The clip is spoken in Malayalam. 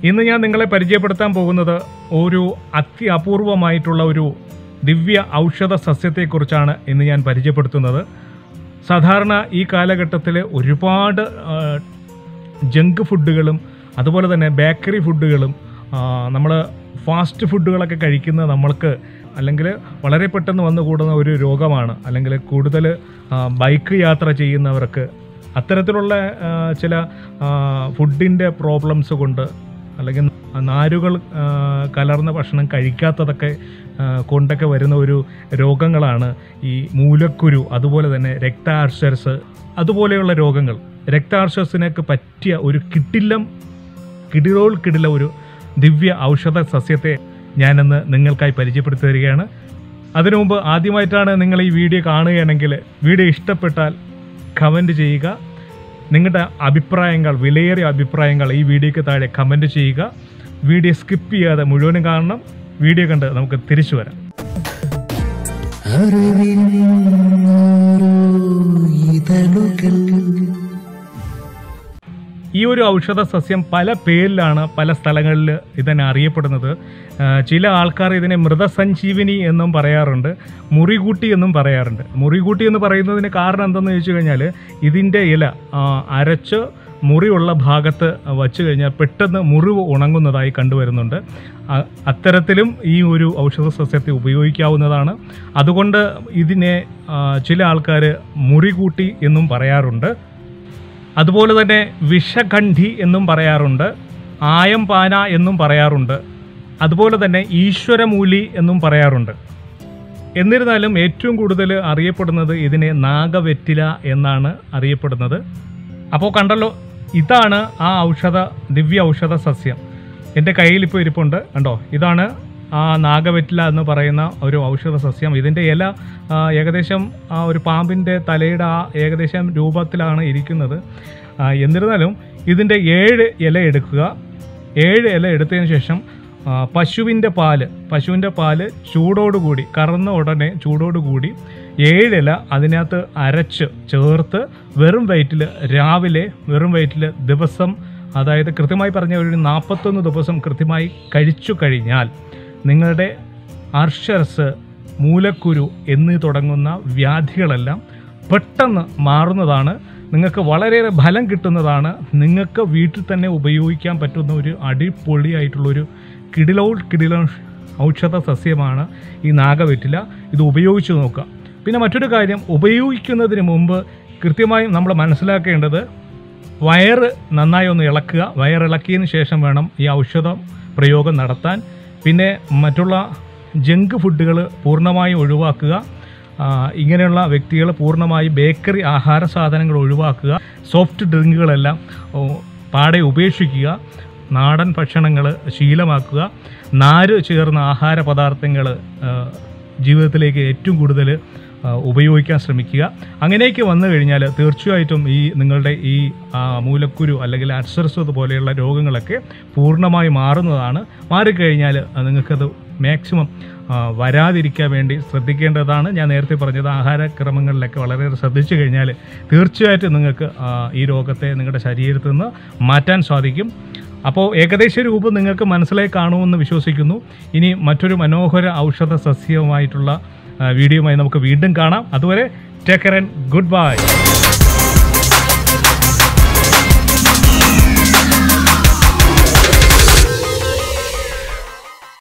ഇന്ന് ഞാൻ നിങ്ങളെ പരിചയപ്പെടുത്താൻ പോകുന്നത് ഒരു അത്യപൂർവമായിട്ടുള്ള ഒരു ദിവ്യ ഔഷധ സസ്യത്തെക്കുറിച്ചാണ് ഇന്ന് ഞാൻ പരിചയപ്പെടുത്തുന്നത് സാധാരണ ഈ കാലഘട്ടത്തിൽ ഒരുപാട് ജങ്ക് ഫുഡുകളും അതുപോലെ തന്നെ ബേക്കറി ഫുഡുകളും നമ്മൾ ഫാസ്റ്റ് ഫുഡുകളൊക്കെ കഴിക്കുന്ന നമ്മൾക്ക് അല്ലെങ്കിൽ വളരെ പെട്ടെന്ന് വന്നു കൂടുന്ന ഒരു രോഗമാണ് അല്ലെങ്കിൽ കൂടുതൽ ബൈക്ക് യാത്ര ചെയ്യുന്നവർക്ക് അത്തരത്തിലുള്ള ആ, ചില ഫുഡിൻ്റെ പ്രോബ്ലംസ് കൊണ്ട് അല്ലെങ്കിൽ നാരുകൾ ആ, കലർന്ന ഭക്ഷണം കഴിക്കാത്തതൊക്കെ ആ, കൊണ്ടൊക്കെ വരുന്ന ഒരു രോഗങ്ങളാണ് ഈ മൂലക്കുരു അതുപോലെ തന്നെ രക്താർഷസ് അതുപോലെയുള്ള രോഗങ്ങൾ രക്താർഷസിനൊക്കെ പറ്റിയ ഒരു കിട്ടില്ലം കിടിലോൾ കിടില ഒരു ദിവ്യ ഔഷധ സസ്യത്തെ ഞാനിന്ന് നിങ്ങൾക്കായി പരിചയപ്പെടുത്തി തരികയാണ് അതിനു മുമ്പ് ആദ്യമായിട്ടാണ് നിങ്ങൾ ഈ വീഡിയോ കാണുകയാണെങ്കിൽ വീഡിയോ ഇഷ്ടപ്പെട്ടാൽ കമൻറ്റ് ചെയ്യുക നിങ്ങളുടെ അഭിപ്രായങ്ങൾ വിലയേറിയ അഭിപ്രായങ്ങൾ ഈ വീഡിയോയ്ക്ക് താഴെ കമൻറ്റ് ചെയ്യുക വീഡിയോ സ്കിപ്പ് ചെയ്യാതെ മുഴുവനും കാണണം വീഡിയോ കണ്ട് നമുക്ക് തിരിച്ചു വരാം അറിവിൻ ഓരോ ഇതളുകൾ ഈ ഒരു ഔഷധ സസ്യം പല പേരിലാണ് പല സ്ഥലങ്ങളിൽ ഇതിനെ അറിയപ്പെടുന്നത് ആ, ചില ആൾക്കാർ ഇതിനെ മൃതസഞ്ജീവിനി എന്നും പറയാറുണ്ട് മുറികൂട്ടി എന്നും പറയാറുണ്ട് മുറികൂട്ടി എന്ന് പറയുന്നതിന് കാരണം എന്തെന്ന് ചോദിച്ചു കഴിഞ്ഞാൽ ഇതിൻ്റെ ഇല ആ, അരച്ച് മുറിയുള്ള ഭാഗത്ത് വച്ചു കഴിഞ്ഞാൽ പെട്ടെന്ന് മുറിവ് ഉണങ്ങുന്നതായി കണ്ടുവരുന്നുണ്ട് അ- അത്തരത്തിലും ഈ ഒരു ഔഷധ സസ്യത്തെ ഉപയോഗിക്കാവുന്നതാണ് അതുകൊണ്ട് ഇതിനെ ആ, ചില ആൾക്കാർ മുറികൂട്ടി എന്നും പറയാറുണ്ട് അതുപോലെ തന്നെ വിഷഖണ്ഡി എന്നും പറയാറുണ്ട് ആയംപാന എന്നും പറയാറുണ്ട് അതുപോലെ തന്നെ ഈശ്വരമൂലി എന്നും പറയാറുണ്ട് എന്നിരുന്നാലും ഏറ്റവും കൂടുതൽ അറിയപ്പെടുന്നത് ഇതിനെ നാഗവെറ്റില എന്നാണ് അറിയപ്പെടുന്നത് അപ്പോൾ കണ്ടല്ലോ ഇതാണ് ആ ഔഷധ ദിവ്യ ഔഷധ സസ്യം എൻ്റെ കയ്യിൽ ഇപ്പോൾ ഇരിപ്പുണ്ട് കണ്ടോ ഇതാണ് ആ നാഗവെറ്റില എന്ന് പറയുന്ന ഒരു ഔഷധ സസ്യം ഇതിൻ്റെ ഇല ആ, ഏകദേശം ആ ഒരു പാമ്പിൻ്റെ തലയുടെ ആ ഏകദേശം രൂപത്തിലാണ് ഇരിക്കുന്നത് ആ, എന്നിരുന്നാലും ഇതിൻ്റെ ഏഴ് ഇല എടുക്കുക ഏഴ് ഇല എടുത്തതിന് ശേഷം ആ, പശുവിൻ്റെ പാല് പശുവിൻ്റെ പാല് ചൂടോടുകൂടി കറന്ന ഉടനെ ചൂടോടുകൂടി ഏഴില അതിനകത്ത് അരച്ച് ചേർത്ത് വെറും വയറ്റിൽ രാവിലെ വെറും വയറ്റിൽ ദിവസം അതായത് കൃത്യമായി പറഞ്ഞ ഒരു നാൽപ്പത്തൊന്ന് ദിവസം കൃത്യമായി കഴിച്ചു കഴിഞ്ഞാൽ നിങ്ങളുടെ അർഷസ് മൂലക്കുരു എന്നീ തുടങ്ങുന്ന വ്യാധികളെല്ലാം പെട്ടെന്ന് മാറുന്നതാണ് നിങ്ങൾക്ക് വളരെയേറെ ഫലം കിട്ടുന്നതാണ് നിങ്ങൾക്ക് വീട്ടിൽ തന്നെ ഉപയോഗിക്കാൻ പറ്റുന്ന ഒരു അടിപൊളിയായിട്ടുള്ളൊരു കിടിലോൾ കിടിലോ ഔഷധ സസ്യമാണ് ഈ നാഗവെറ്റില ഇത് ഉപയോഗിച്ച് നോക്കുക പിന്നെ മറ്റൊരു കാര്യം ഉപയോഗിക്കുന്നതിന് മുമ്പ് കൃത്യമായും നമ്മൾ മനസ്സിലാക്കേണ്ടത് വയറ് നന്നായി ഒന്ന് ഇളക്കുക വയറിളക്കിയതിന് ശേഷം വേണം ഈ ഔഷധം പ്രയോഗം നടത്താൻ പിന്നെ മറ്റുള്ള ജങ്ക് ഫുഡുകൾ പൂർണ്ണമായും ഒഴിവാക്കുക ആ, ഇങ്ങനെയുള്ള വ്യക്തികൾ പൂർണ്ണമായി ബേക്കറി ആഹാര സാധനങ്ങൾ ഒഴിവാക്കുക സോഫ്റ്റ് ഡ്രിങ്കുകളെല്ലാം ഓ, പാടെ ഉപേക്ഷിക്കുക നാടൻ ഭക്ഷണങ്ങൾ ശീലമാക്കുക നാര് ചേർന്ന ആഹാര പദാർത്ഥങ്ങൾ ജീവിതത്തിലേക്ക് ഏറ്റവും കൂടുതൽ ആ, ഉപയോഗിക്കാൻ ശ്രമിക്കുക അങ്ങനെയൊക്കെ വന്നു കഴിഞ്ഞാൽ തീർച്ചയായിട്ടും ഈ നിങ്ങളുടെ ഈ ആ, മൂലക്കുരു അല്ലെങ്കിൽ അൾസർസ് പോലെയുള്ള രോഗങ്ങളൊക്കെ പൂർണ്ണമായി മാറുന്നതാണ് മാറിക്കഴിഞ്ഞാൽ നിങ്ങൾക്കത് മാക്സിമം ആ, വരാതിരിക്കാൻ വേണ്ടി ശ്രദ്ധിക്കേണ്ടതാണ് ഞാൻ നേരത്തെ പറഞ്ഞത് ആഹാരക്രമങ്ങളിലൊക്കെ വളരെ ശ്രദ്ധിച്ചു കഴിഞ്ഞാൽ തീർച്ചയായിട്ടും നിങ്ങൾക്ക് ആ, ഈ രോഗത്തെ നിങ്ങളുടെ ശരീരത്തിൽ നിന്ന് മാറ്റാൻ സാധിക്കും അപ്പോൾ ഏകദേശ രൂപം നിങ്ങൾക്ക് മനസ്സിലായി കാണുമെന്ന് വിശ്വസിക്കുന്നു ഇനി മറ്റൊരു മനോഹര ഔഷധ സസ്യവുമായിട്ടുള്ള ആ, വീഡിയോയുമായി നമുക്ക് വീണ്ടും കാണാം അതുവരെ take care and good by